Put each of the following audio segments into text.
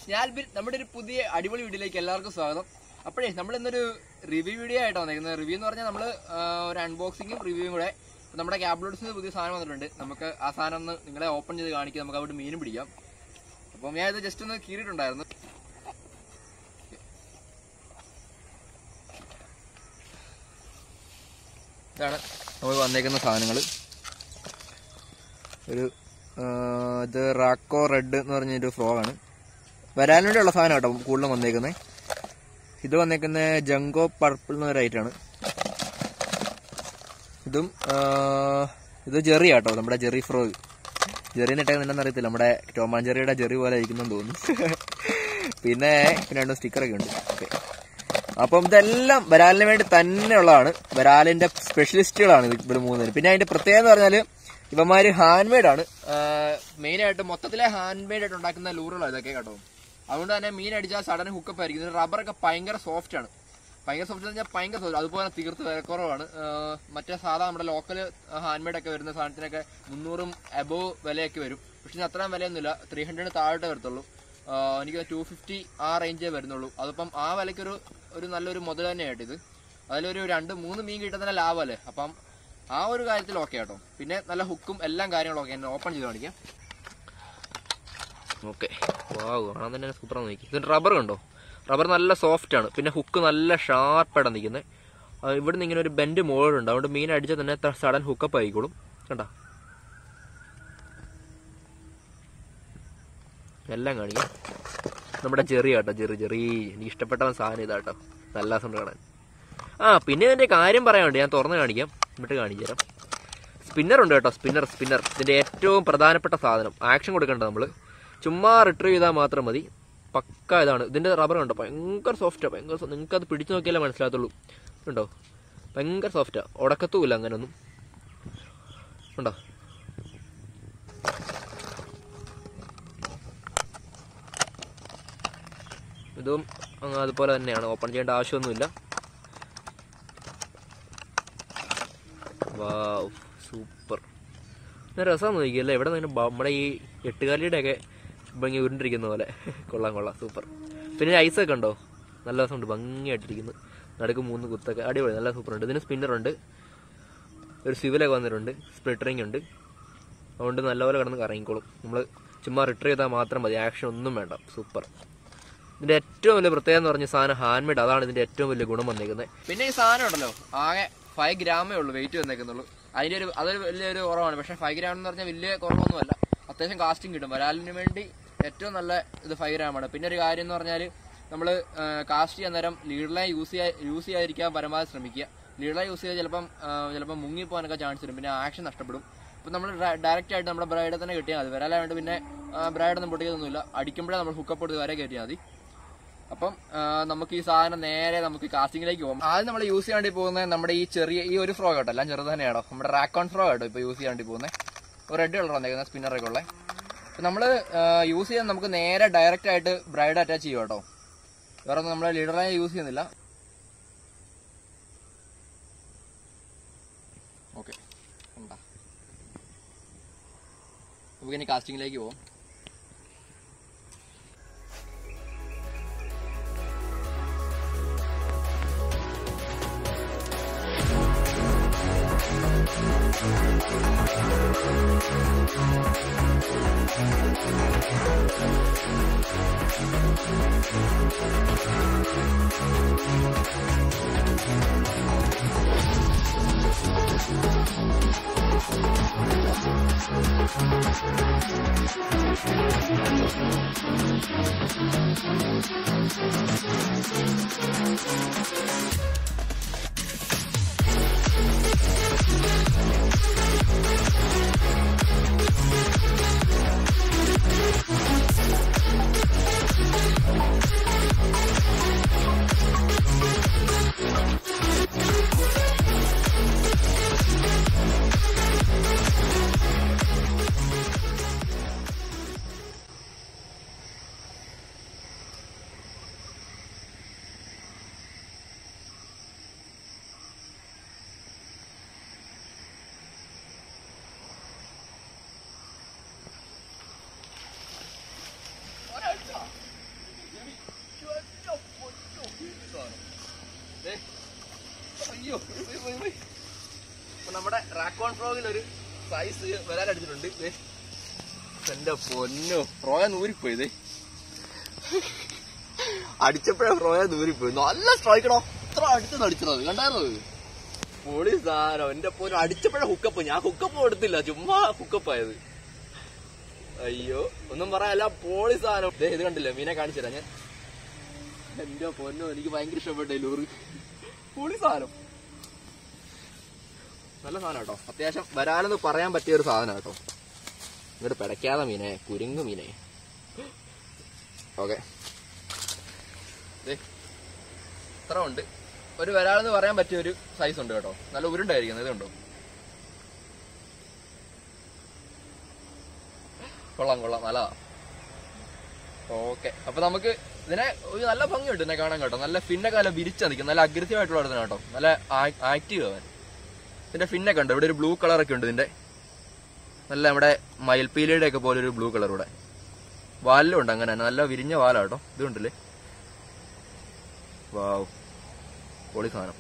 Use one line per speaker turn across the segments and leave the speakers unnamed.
ഞാൻ ബിൻ നമ്മുടെ ഒരു പുതിയ അടിപൊളി വീഡിയോയിലേക്ക് എല്ലാവർക്കും സ്വാഗതം അപ്പോഴേ നമ്മൾ ഇന്നൊരു റിവ്യൂ വീഡിയോ ആയിട്ടാണ് വന്നിരിക്കുന്നത് റിവ്യൂ എന്ന് പറഞ്ഞാൽ നമ്മൾ ഒരു അൺബോക്സിങ്ങും റിവ്യൂവും കൂടെ ഇപ്പൊ നമ്മുടെ ക്യാബ്ലോഡ്സിന് പുതിയ സാധനം വന്നിട്ടുണ്ട് നമുക്ക് ആ സാധനം ഒന്ന് നിങ്ങളെ ഓപ്പൺ ചെയ്ത് കാണിക്കാം നമുക്ക് അവിടെ മീനും പിടിക്കാം അപ്പം ഞാൻ ഇത് ജസ്റ്റ് ഒന്ന് കീറിയിട്ടുണ്ടായിരുന്നു ഇതാണ് നമുക്ക് വന്നേക്കുന്ന സാധനങ്ങൾ ഒരു ആ, ഇത് റാക്കോ റെഡ് എന്ന് പറഞ്ഞൊരു ഫ്രോഗാണ് വരാൻ വേണ്ടിയുള്ള സാധനം കേട്ടോ കൂടുതലും വന്നേക്കുന്നത് ഇത് വന്നേക്കുന്ന ജങ്കോ പർപ്പിൾ എന്നൊരു ഐറ്റാണ് ഇതും ആ, ഇത് ജെറി ആട്ടോ നമ്മുടെ ജെറി ഫ്രോഗ് ജെറി നിട്ടേക്കുന്നുണ്ടെന്ന് അറിയത്തില്ല നമ്മുടെ ടോമാഞ്ചെറിയുടെ ജെറി പോലെ ഇരിക്കുന്നെന്ന് തോന്നുന്നു പിന്നെ പിന്നെ രണ്ടും സ്റ്റിക്കറൊക്കെ ഉണ്ട് ഓക്കെ അപ്പം ഇതെല്ലാം വരാലിന് വേണ്ടി തന്നെയുള്ളതാണ് വരാലിന്റെ സ്പെഷ്യലിസ്റ്റുകളാണ് ഇത് ഇവർ മൂന്നുപേരും പിന്നെ അതിന്റെ പ്രത്യേകത എന്ന് പറഞ്ഞാൽ ഇവന്മാര് ഹാൻഡ് മെയ്ഡ് ആണ് മെയിൻ ആയിട്ട് മൊത്തത്തിലെ ഹാൻഡ് മെയ്ഡ് ആയിട്ട് ഉണ്ടാക്കുന്ന ലൂറുകളാണ് ഇതൊക്കെ കേട്ടോ അതുകൊണ്ട് തന്നെ മീൻ അടിച്ചാൽ സഡൻ ഹുക്കപ്പ് ആയിരിക്കും ഇതിന് റബ്ബറൊക്കെ ഭയങ്കര സോഫ്റ്റ് ആണ് ഭയങ്കര സോഫ്റ്റ് എന്ന് വെച്ചാൽ ഭയങ്കര സോഫ്റ്റ് അതുപോലെ തീർത്ത് വിലക്കുറവാണ് ആ, മറ്റേ സാധാ നമ്മുടെ ലോക്കൽ ഹാൻഡ് മെയ്ഡ് ഒക്കെ വരുന്ന സാധനത്തിനൊക്കെ മുന്നൂറും അബോവ് വിലയൊക്കെ വരും പക്ഷെ ഇതിന് അത്രയും വിലയൊന്നുമില്ല ത്രീ ഹൺഡ്രഡ് താഴോട്ട് വരത്തുള്ളൂ ആ, എനിക്ക് ടു ഫിഫ്റ്റി ആ റേഞ്ചേ വരുന്നുള്ളൂ അതിപ്പം ആ വിലയ്ക്കൊരു ഒരു നല്ലൊരു മുതൽ തന്നെയായിട്ട് ഇത് അതിലൊരു രണ്ട് മൂന്ന് മീൻ കിട്ടുന്ന ലാഭമല്ലേ അപ്പം ആ ഒരു കാര്യത്തിൽ ഓക്കെ കേട്ടോ പിന്നെ നല്ല ഹുക്കും എല്ലാം കാര്യങ്ങളും ഓക്കെ ഓപ്പൺ ചെയ്ത് കാണിക്കാം ഓക്കെ വാവ് കാണാൻ തന്നെ സൂപ്പറാണ് നോക്കി ഇതിന് റബ്ബർ കണ്ടോ റബ്ബർ നല്ല സോഫ്റ്റ് ആണ് പിന്നെ ഹുക്ക് നല്ല ഷാർപ്പായിട്ടാണ് നിൽക്കുന്നത് ഇവിടുന്ന് ഇങ്ങനെ ഒരു ബെൻഡ് മോളുണ്ട് അതുകൊണ്ട് മീൻ അടിച്ചാൽ തന്നെ സഡൻ ഹുക്കപ്പ് ആയിക്കോളും കണ്ടോ എല്ലാം കാണിക്കാം നമ്മുടെ ചെറി കേട്ടോ ചെറി ചെറി എനിക്ക് ഇഷ്ടപ്പെട്ട സാധനം ഇതാട്ടോ നല്ല രസമുണ്ട് കാണാൻ ആ പിന്നെ ഇതിന്റെ കാര്യം പറയാനുണ്ട് ഞാൻ തുറന്ന് കാണിക്കാം എന്നിട്ട് കാണിച്ചു തരാം സ്പിന്നർ ഉണ്ട് കേട്ടോ സ്പിന്നർ സ്പിന്നർ ഇതിന്റെ ഏറ്റവും പ്രധാനപ്പെട്ട സാധനം ആക്ഷൻ കൊടുക്കണ്ട നമ്മൾ ചുമ്മാ റിട്രീവ് ചെയ്താൽ മാത്രം മതി പക്ക ഇതാണ് ഇതിന്റെ റബ്ബർ കണ്ടോ ഭയങ്കര സോഫ്റ്റാ ഭയങ്കര നിങ്ങൾക്ക് അത് പിടിച്ചു നോക്കിയാലേ മനസ്സിലാകത്തുള്ളൂ ഉണ്ടോ ഭയങ്കര സോഫ്റ്റാ ഉടക്കത്തുമില്ല അങ്ങനൊന്നും ഉണ്ടോ ഇതും അങ്ങ് അതുപോലെ തന്നെയാണ് ഓപ്പൺ ചെയ്യേണ്ട ആവശ്യമൊന്നുമില്ല വാവ് സൂപ്പർ രസം നോക്കിയല്ലേ ഇവിടെ നിന്ന് നമ്മുടെ ഈ എട്ടുകാലിയുടെ ഒക്കെ ഭംഗി ഉരുണ്ടിരിക്കുന്ന പോലെ കൊള്ളാം കൊള്ളാം സൂപ്പർ പിന്നെ ഐസൊക്കെ ഉണ്ടോ നല്ല രസമുണ്ട് ഭംഗിയായിട്ടിരിക്കുന്നു നടുക്ക് മൂന്ന് കുത്തൊക്കെ അടിപൊളി നല്ല സൂപ്പർ ഉണ്ട് ഇതിന് സ്പിന്നർ ഉണ്ട് ഒരു സിവിലൊക്കെ വന്നിട്ടുണ്ട് സ്പ്ലിറ്ററിങ് ഉണ്ട് അതുകൊണ്ട് നല്ലപോലെ കിടന്ന് കറങ്ങിക്കോളും നമ്മൾ ചുമ്മാ റിട്ടർ ചെയ്താൽ മാത്രം മതി ആക്ഷൻ ഒന്നും വേണ്ട സൂപ്പർ ഇതിന്റെ ഏറ്റവും വലിയ പ്രത്യേകത എന്ന് പറഞ്ഞ സാധനം ഹാൻഡ് മെയ്ഡ് അതാണ് ഇതിന്റെ ഏറ്റവും വലിയ ഗുണം വന്നിരിക്കുന്നത് പിന്നെ ഈ സാധനം ഉണ്ടല്ലോ ആകെ ഫൈവ് ഗ്രാമേ ഉള്ളൂ വെയിറ്റ് വന്നേക്കുന്നുള്ളൂ അതിന്റെ ഒരു അതൊരു വലിയൊരു കുറവാണ് പക്ഷെ ഫൈവ് ഗ്രാം എന്ന് പറഞ്ഞാൽ വലിയ കുറവൊന്നുമല്ല അത്യാവശ്യം കാസ്റ്റിംഗ് കിട്ടും വരാലിന് വേണ്ടി ഏറ്റവും നല്ല ഇത് ഫൈവ് ഗ്രാമാണ് പിന്നെ ഒരു കാര്യം എന്ന് പറഞ്ഞാൽ നമ്മൾ കാസ്റ്റ് ചെയ്യാൻ നേരം ലീഡറിനെ യൂസ് ചെയ്യാ യൂസ് ചെയ്യാതിരിക്കാൻ പരമാവധി ശ്രമിക്കുക ലീഡറെ യൂസ് ചെയ്താൽ ചിലപ്പം ആ, ചിലപ്പം മുങ്ങിപ്പോകാനൊക്കെ ചാൻസ് വരും പിന്നെ ആക്ഷൻ നഷ്ടപ്പെടും ഇപ്പം നമ്മൾ ഡയറക്റ്റ് ആയിട്ട് നമ്മുടെ ബ്രൈഡെ തന്നെ കിട്ടിയാൽ മതി വരാലായതുകൊണ്ട് പിന്നെ ബ്രൈഡൊന്നും പൊട്ടിയതൊന്നുമില്ല അടിക്കുമ്പോഴേ നമ്മൾ ഹുക്കപ്പ് എടുത്ത് വരെ കയറ്റിയാൽ മതി അപ്പം ആ, നമുക്ക് ഈ സാധനം നേരെ നമുക്ക് കാസ്റ്റിംഗിലേക്ക് പോകും ആദ്യം നമ്മൾ യൂസ് ചെയ്യാണ്ടി പോകുന്നത് നമ്മുടെ ഈ ചെറിയ ഈ ഒരു ഫ്രോ കേട്ടോ എല്ലാം ചെറുത് തന്നെയാണോ നമ്മുടെ റാക്കോൺ ഫ്രോ കേട്ടോ ഇപ്പൊ യൂസ് ചെയ്യാണ്ടി പോകുന്നത് ഒരു റെഡ് കളർ വന്നേക്കുന്നത് സ്പിന്നറൊക്കെ ഉള്ളത് നമ്മൾ യൂസ് ചെയ്യാൻ നമുക്ക് നേരെ ഡയറക്റ്റ് ആയിട്ട് ബ്രൈഡ് അറ്റാച്ച് ചെയ്യും കേട്ടോ വേറെ ഒന്നും നമ്മൾ ലീഡറെ യൂസ് ചെയ്യുന്നില്ല ഓക്കെ ഉണ്ടാ നമുക്ക് ഇനി കാസ്റ്റിംഗിലേക്ക് പോകാം ഫ്രോഗിൽ ഒരു സൈസ് വരാനടിച്ചിട്ടുണ്ട് ദേ. എന്റെ പൊന്നു ഫ്രോയ നൂരിപ്പോയത് അടിച്ചപ്പോഴേ ഫ്രോയ നൂരിപ്പോയി നല്ല സ്ട്രൈക്കടോ ഇത്ര അടുത്ത് അടിച്ചത് കണ്ടായിരുന്നത് പൊളി സാധനം എന്റെ പോലും അടിച്ചപ്പോഴേ ഹുക്കപ്പ് ഞാൻ ഹുക്കപ്പ് കൊടുത്തില്ല ചുമ്മാ ഹുക്കപ്പ് ആയത് അയ്യോ ഒന്നും പറയാല്ല പോളി സാധനം ദേ ഇത് കണ്ടില്ലേ മീനെ കാണിച്ചു തരാം ഞാൻ എന്റെ പൊന്നോ എനിക്ക് ഭയങ്കര ഇഷ്ടപ്പെട്ടു ലൂറ് പൊളി സാധനം നല്ല സാധനം കേട്ടോ അത്യാവശ്യം വരാലെന്ന് പറയാൻ പറ്റിയ ഒരു സാധനം കേട്ടോ ഇങ്ങോട്ട് പിടയ്ക്കാതെ മീനെ കുരുങ്ങ് മീനെ ഓക്കെ ഇത്ര ഉണ്ട് ഒരു വരാളെന്ന് പറയാൻ പറ്റിയ ഒരു സൈസ് ഉണ്ട് കേട്ടോ നല്ല ഉരുണ്ടായിരിക്കുന്നത് ഇതുണ്ടോ കൊള്ളാം കൊള്ളാം നല്ലതാ ഓക്കെ അപ്പൊ നമുക്ക് ഇതിനെ ഒരു നല്ല ഭംഗിയുണ്ട് ഇതിനെ കാണാൻ കേട്ടോ നല്ല ഫിന്നൊക്കെ നല്ല വിരിച്ചാ നിൽക്കും നല്ല അഗ്രസീവ് ആയിട്ടുള്ള അടുത്താണ് കേട്ടോ നല്ല ആക്റ്റീവ് അവൻ ഇതിന്റെ ഫിന്നൊക്കെ ഉണ്ട് ഇവിടെ ഒരു ബ്ലൂ കളറൊക്കെ ഉണ്ട് ഇതിന്റെ നല്ല നമ്മുടെ മയിൽപ്പീലിയുടെ ഒക്കെ പോലെ ഒരു ബ്ലൂ കളർ ഇവിടെ വാലിലും ഉണ്ട് അങ്ങനെ തന്നെ നല്ല വിരിഞ്ഞ വാലാ കേട്ടോ ഇത് കണ്ടില്ലേ വാവ് പൊളി സാധനം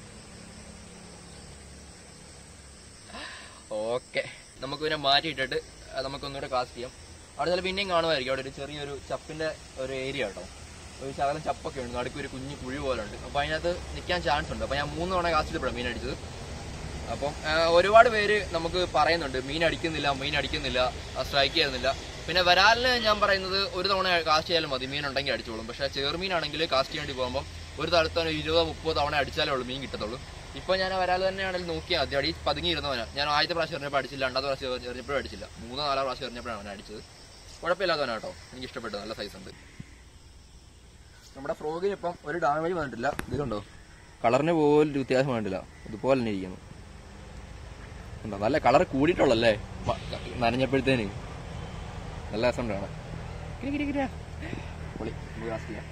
ഓക്കെ നമുക്ക് പിന്നെ മാറ്റിയിട്ടിട്ട് അത് നമുക്കൊന്നുകൂടെ കാസ്റ്റ് ചെയ്യാം അവിടെ ചില പിന്നെയും കാണുമായിരിക്കും അവിടെ ഒരു ചെറിയൊരു ചപ്പിന്റെ ഒരു ഏരിയ കേട്ടോ ഒരു ശകലം ചപ്പൊക്കെ ഉണ്ട് നടുക്ക് ഒരു കുഞ്ഞു കുഴി പോലെ ഉണ്ട് അപ്പൊ അതിനകത്ത് നിൽക്കാൻ ചാൻസ് ഉണ്ട് അപ്പൊ ഞാൻ മൂന്ന് തവണ കാസ്റ്റ് ചെയ്തപ്പോഴാണ് മീൻ അടിച്ചത് അപ്പം ആ, ഒരുപാട് പേര് നമുക്ക് പറയുന്നുണ്ട് മീൻ അടിക്കുന്നില്ല മീൻ അടിക്കുന്നില്ല സ്ട്രൈക്ക് ചെയ്യുന്നില്ല പിന്നെ വരാലിന് ഞാൻ പറയുന്നത് ഒരു തവണ കാസ്റ്റ് ചെയ്യാലും മതി മീൻ ഉണ്ടെങ്കിൽ അടിച്ചോളും പക്ഷേ ചെറുമീനാണെങ്കിൽ കാസ്റ്റ് ചെയ്യേണ്ടി പോകുമ്പോൾ ഒരു തലത്താണ് ഇരുപതോ മുപ്പതോ തവണ അടിച്ചാലേ ഉള്ളൂ മീൻ കിട്ടത്തുള്ളൂ ഇപ്പൊ ഞാൻ വരാൽ തന്നെയാണെങ്കിൽ നോക്കിയാൽ മതി അടി പതുങ്ങിയിരുന്നവനാ ഞാൻ ആദ്യത്തെ പ്രാവശ്യം എറിഞ്ഞപ്പോൾ അടിച്ചില്ല രണ്ടാമത്തെ പ്രാവശ്യം എറിഞ്ഞപ്പോഴും അടിച്ചില്ല മൂന്നോ നാലോ പ്രാവശ്യം എറിഞ്ഞപ്പോഴാണ് അവൻ അടിച്ചത് കുഴപ്പമില്ലാത്തവനാ കേട്ടോ എനിക്ക് ഇഷ്ടപ്പെട്ടു നല്ല സൈസ് ഉണ്ട് നമ്മുടെ ഫ്രോഗിന് ഇപ്പം ഒരു ഡാമേജ് വന്നിട്ടില്ല ഇതുണ്ടോ കളറിന് പോലും ഒരു വ്യത്യാസം വന്നിട്ടില്ല ഇതുപോലെ തന്നെ ഇരിക്കുന്നു ഉണ്ടോ നല്ല കളർ കൂടിയിട്ടുള്ളല്ലേ മ- നനഞ്ഞപ്പോഴത്തേന് നല്ല രസമുണ്ട് കാണാൻ കിരി കിരി കിരിയാ. പൊളി നമുക്ക് cast ചെയ്യാം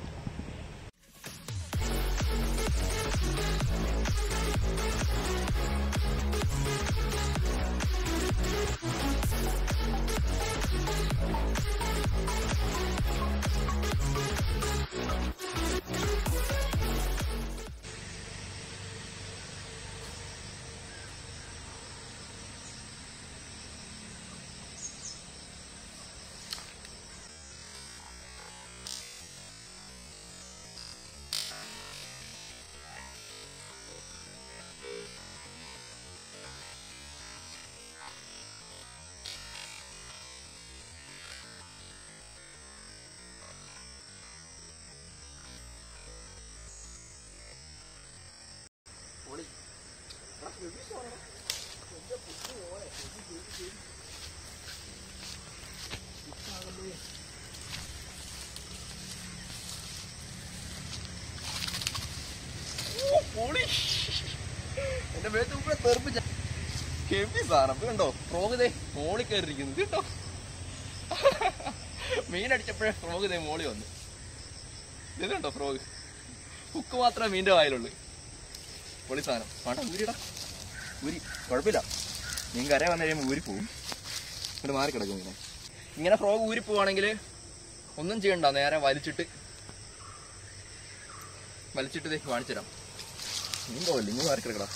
പൊളി പൊളി എന്റെ മേത്ത് കൂടെ തെറിപ്പിച്ച ഹെവി സാധനം ഇത് കണ്ടോ ഫ്രോഗ് ദേ മോളി കയറിയിരിക്കുന്നു കേട്ടോ മീൻ അടിച്ചപ്പോഴേ ഫ്രോഗ് ദേ മോളി വന്നു ഇത് കണ്ടോ ഫ്രോഗ് ഹുക്ക് മാത്രമേ മീൻ്റെ വായിലുള്ളൂ പൊളി സാധനം വേണ്ട ഊരിടാ ഊരി കുഴപ്പമില്ല മീൻ കര വന്നു കഴിയുമ്പോൾ ഊരി പോവും ഇങ്ങോട്ട് മാറി കിടക്കും ഇങ്ങനെ ഇങ്ങനെ ഫ്രോഗ് ഊരി പോവാണെങ്കിൽ ഒന്നും ചെയ്യണ്ട നേരെ വലിച്ചിട്ട് വലിച്ചിട്ട് ദേ കാണിച്ചു തരാം മീൻ പോവില്ല ഇങ്ങ് മാറി കിടക്കടാ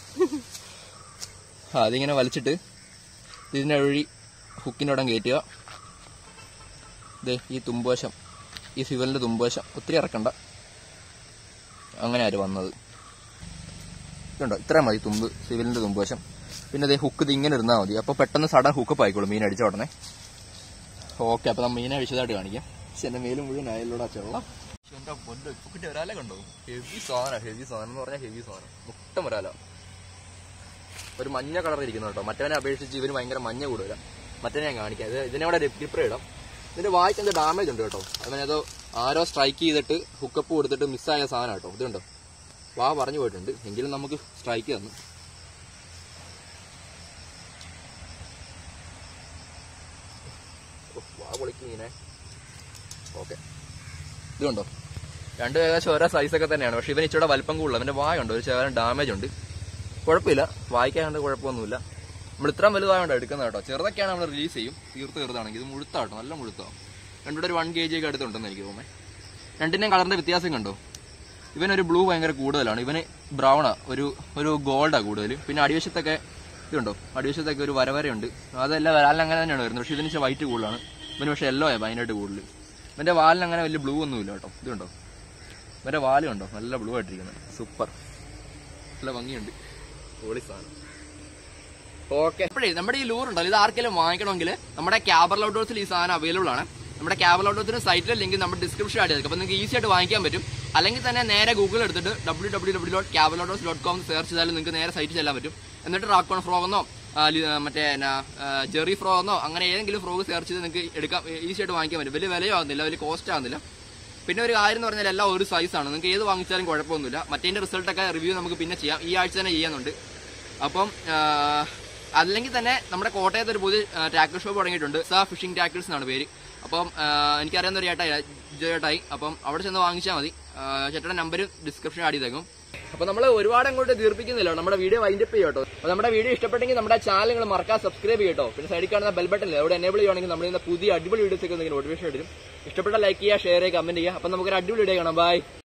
ആ അതിങ്ങനെ വലിച്ചിട്ട് ഇതിൻ്റെ വഴി ഹുക്കിൻ്റെ കയറ്റുക ദേ ഈ തുമ്പവശം ഈ ഫിവലിൻ്റെ തുമ്പവശം ഒത്തിരി ഇറക്കണ്ട അങ്ങനെ ആര് വന്നത് ഇതുണ്ടോ ഇത്രയും മതി തുമ്പ് സിവിലിന്റെ തുമ്പ് വശം പിന്നെ അതേ ഹുക്ക് ഇത് ഇങ്ങനെ ഇരുന്നാൽ മതി അപ്പോൾ പെട്ടെന്ന് സഡൻ ഹുക്കപ്പ് ആയിക്കോളും മീൻ അടിച്ച ഉടനെ ഓക്കെ അപ്പോൾ നമ്മൾ മീനെ വിശദമായിട്ട് കാണിക്കാം പക്ഷെ എൻ്റെ മേലും മുഴുവൻ അയലോടാ ചെള്ള എന്റെ പൊന്നോ ഇപ്പൊക്കിട്ട് ഒരാളെ കണ്ടോ ഹെവി സാധനം ഹെവി സാധനം എന്ന് പറഞ്ഞാൽ ഹെവി സാധനം മുട്ടം ഒരാല ഒരു മഞ്ഞ കളർ ഇരിക്കുന്നു കേട്ടോ മറ്റവനെ അപേക്ഷിച്ച് ഇവന് ഭയങ്കര മഞ്ഞ കൂടുതല മറ്റേ ഞാൻ കാണിക്കാം ഇത് ഇതിനെ അവിടെ ഡിപ്രേ ഇടാം ഇതിന്റെ വായിക്ക് എന്തോ ഡാമേജ് ഉണ്ട് കേട്ടോ അവനേതോ ആരോ സ്ട്രൈക്ക് ചെയ്തിട്ട് ഹുക്കപ്പ് കൊടുത്തിട്ട് മിസ്സായ സാധനം കേട്ടോ ഇതുണ്ടോ വാ പറഞ്ഞു പോയിട്ടുണ്ട് എങ്കിലും നമുക്ക് സ്ട്രൈക്ക് തന്നു ഓ, വാ പൊളിക്കും ഇങ്ങനെ ഓക്കെ ഇതുണ്ടോ രണ്ടും ഏകദേശം ഓരോ സൈസൊക്കെ തന്നെയാണ് പക്ഷെ ഇവന് ഇച്ചിരി വലിപ്പം കൂടുതൽ അവന്റെ വായ ഉണ്ട് ഒരു ശകലം ഡാമേജ് ഉണ്ട് കുഴപ്പമില്ല വായിക്കാണ്ട് കുഴപ്പമൊന്നുമില്ല നമ്മൾ ഇത്രയും വലുതായോണ്ട് എടുക്കുന്നത് കേട്ടോ ചെറുതൊക്കെയാണ് നമ്മൾ റിലീസ് ചെയ്യും തീർത്ത് ചെറുതാണെങ്കിൽ ഇത് മുഴുത്താട്ടോ നല്ല മുഴുത്താവും രണ്ടുകൂടെ ഒരു വൺ കെ ജി ഒക്കെ അടുത്തുണ്ടെന്ന് എനിക്ക് തോന്നുന്നത് രണ്ടിന്റെയും കളറിന്റെ വ്യത്യാസം കണ്ടോ ഇവനൊരു ബ്ലൂ ഭയങ്കര കൂടുതലാണ് ഇവന് ബ്രൗണാ ഒരു ഒരു ഗോൾഡാ കൂടുതൽ പിന്നെ അടിവശത്തൊക്കെ ഇതുണ്ടോ അടിവശത്തൊക്കെ ഒരു വരവരയുണ്ട് അതെല്ലാം വാലിന് അങ്ങനെ തന്നെയാണ് വരുന്നത് പക്ഷെ ഇതിന് വൈറ്റ് കൂടുതലാണ് ഇവന് പക്ഷെ യെല്ലോ ആയ ഭയങ്കരമായിട്ട് കൂടുതൽ ഇവന്റെ വാലിന് അങ്ങനെ വലിയ ബ്ലൂ ഒന്നുമില്ല കേട്ടോ ഇതുണ്ടോ ഇവന്റെ വാല് കണ്ടോ നല്ല ബ്ലൂ ആയിട്ടിരിക്കുന്നത് സൂപ്പർ നല്ല ഭംഗിയുണ്ട് പൊളി സാധനം ഓക്കെ അപ്പോഴേ നമ്മുടെ ഈ ലൂർ ഉണ്ടല്ലോ ഇത് ആർക്കെങ്കിലും വാങ്ങിക്കണമെങ്കിൽ നമ്മുടെ ക്യാബർ ഔട്ട്ഡോർസിൽ ഈ സാധനം അവൈലബിൾ ആണ് നമ്മുടെ ക്യാബർ ഔട്ട്ഡോർസിന്റെ സൈറ്റിലെ ലിങ്ക് നമ്മുടെ ഡിസ്ക്രിപ്ഷൻ ആഡ് ചെയ്തേക്കും അപ്പോൾ നിങ്ങൾക്ക് ഈസി ആയിട്ട് വാങ്ങിക്കാൻ പറ്റും അല്ലെങ്കിൽ തന്നെ നേരെ ഗൂഗിൾ എടുത്തിട്ട് W W W dot Caber outdoors dot com search ചെയ്താലും നിങ്ങൾക്ക് നേരെ സൈറ്റ് ചെല്ലാൻ പറ്റും എന്നിട്ട് റാക്കോൺ ഫ്രോഗെന്നോ മറ്റേ എന്നാ, ആ, ജെറി ഫ്രോഗെന്നോ അങ്ങനെ ഏതെങ്കിലും ഫ്രോഗ് സെർച്ച് ചെയ്ത് നിങ്ങൾക്ക് എടുക്കാം ഈസി ആയിട്ട് വാങ്ങിക്കാൻ പറ്റും വലിയ വിലയാവുന്നില്ല വലിയ കോസ്റ്റ് ആവുന്നില്ല പിന്നെ ഒരു കാര്യം എന്ന് പറഞ്ഞാൽ എല്ലാം ഒരു സൈസാണ് നിങ്ങൾക്ക് ഏത് വാങ്ങിച്ചാലും കുഴപ്പമൊന്നുമില്ല മറ്റേതിന്റെ റിസൾട്ടൊക്കെ റിവ്യൂ നമുക്ക് പിന്നെ ചെയ്യാം ഈ ആഴ്ച തന്നെ ചെയ്യുന്നുണ്ട് അപ്പം ആ, അല്ലെങ്കിൽ തന്നെ നമ്മുടെ കോട്ടയത്ത് ഒരു പുതിയ ടാക്കിൾ ഷോപ്പ് തുടങ്ങിയിട്ടുണ്ട് സാ ഫിഷിംഗ് ടാക്കിൾസ് എന്നാണ് പേര് അപ്പം ആ, എനിക്കറിയാവുന്ന ഒരു ചേട്ടായി ചേട്ടായി അപ്പം അവിടെ ചെന്ന് വാങ്ങിച്ചാൽ മതി ആ, ചേട്ടയുടെ നമ്പർ ഡിസ്ക്രിപ്ഷൻ ആഡ് ചെയ്തേക്കും അപ്പൊ നമ്മൾ ഒരുപാട് അങ്ങോട്ട് ദീർപ്പിക്കുന്നില്ല നമ്മുടെ വീഡിയോ വൈൻഡപ്പ് ചെയ്യും കേട്ടോ അപ്പൊ നമ്മുടെ വീഡിയോ ഇഷ്ടപ്പെട്ടെങ്കിൽ നമ്മുടെ ചാനൽ നിങ്ങൾ മറക്കാൻ സബ്സ്ക്രൈബ് ചെയ്യട്ടോ പിന്നെ സൈഡിൽ കാണുന്ന ബെൽ ബട്ടൺ അവിടെ എനേബിൾ ചെയ്യുവാണെങ്കിൽ നമ്മൾ ഇന്ന് പുതിയ അടിപൊളി വീഡിയോസ് ഒക്കെ നിങ്ങൾക്ക് നോട്ടിഫിക്കേഷൻ വരും ഇഷ്ടപ്പെട്ട ലൈക്ക് ചെയ്യുക ഷെയർ ചെയ്യുക കമന്റ് ചെയ്യുക അപ്പൊ നമുക്കൊരു അടിപൊളി വീഡിയോ കാണാം ബൈ